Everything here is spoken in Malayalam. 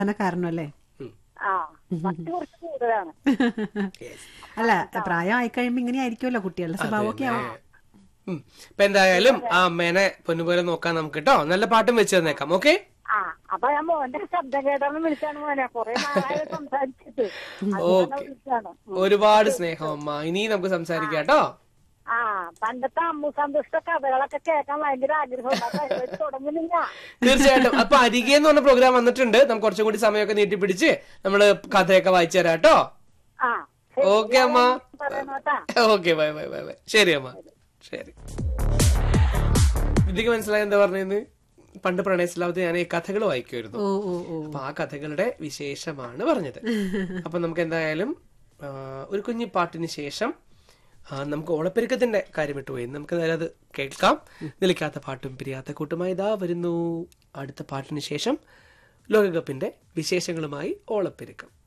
തന്നെ കാരണം അല്ലേ ഉം. ആ ഭക്തി കുറച്ച് കൂടുതലാണ് അല്ല പ്രായം ആയിക്കഴിയുമ്പോ ഇങ്ങനെ ആയിരിക്കുമല്ലോ കുട്ടികളുടെ സ്വഭാവമൊക്കെ ആവും ഉം. ഇപ്പൊ എന്തായാലും ആ അമ്മേനെ പൊന്നുപോലെ നോക്കാം നമുക്ക് കേട്ടോ നല്ല പാട്ടും വെച്ച് തന്നേക്കാം ഓക്കെ ആ അപ്പൊ ഞാൻ മോന്റെ ശബ്ദം കേട്ടാണ് വിളിച്ചാണ് മോനെ കൊറേ നാളായി സംസാരിച്ചിട്ട് അതുകൊണ്ട് ഓക്കെ വിളിച്ചാണ് ഒരുപാട് സ്നേഹം അമ്മ ഇനി നമുക്ക് സംസാരിക്കാം കേട്ടോ ആ പണ്ടത്തെ അമ്മു സന്തുഷ്ട കഥകളൊക്കെ കേൾക്കാൻ ഭയങ്കര ആഗ്രഹം തുടങ്ങുന്നില്ല തീർച്ചയായിട്ടും അപ്പൊ അരികെ എന്ന് പറഞ്ഞ പ്രോഗ്രാം വന്നിട്ടുണ്ട് നമുക്ക് കുറച്ചും കൂടി സമയമൊക്കെ നീട്ടിപ്പിടിച്ച് നമ്മള് കഥയൊക്കെ വായിച്ചു തരാം കേട്ടോ ആ ഓക്കെ അമ്മ പറയണോട്ടാ okay bye bye bye bye ശരി അമ്മ ശരി ഇതിക്ക് മനസ്സിലായി എന്താ പറഞ്ഞത് പണ്ട് പ്രണയത്തിലാവത്ത് ഞാൻ ഈ കഥകൾ വായിക്കുമായിരുന്നു ഓ ഓ ഓ അപ്പൊ ആ കഥകളുടെ വിശേഷമാണ് പറഞ്ഞത് അപ്പൊ നമുക്ക് എന്തായാലും ആ, ഒരു കുഞ്ഞു പാട്ടിന് ശേഷം ആ, നമുക്ക് ഓണപ്പെരുക്കത്തിന്റെ കാര്യം വിട്ടുപോയി നമുക്ക് എന്തായാലും അത് കേൾക്കാം നിലയ്ക്കാത്ത പാട്ടും പിരിയാത്ത കൂട്ടുമായി ഇതാ വരുന്നു അടുത്ത പാട്ടിന് ശേഷം ലോകകപ്പിന്റെ വിശേഷങ്ങളുമായി ഓളപ്പെരുക്കം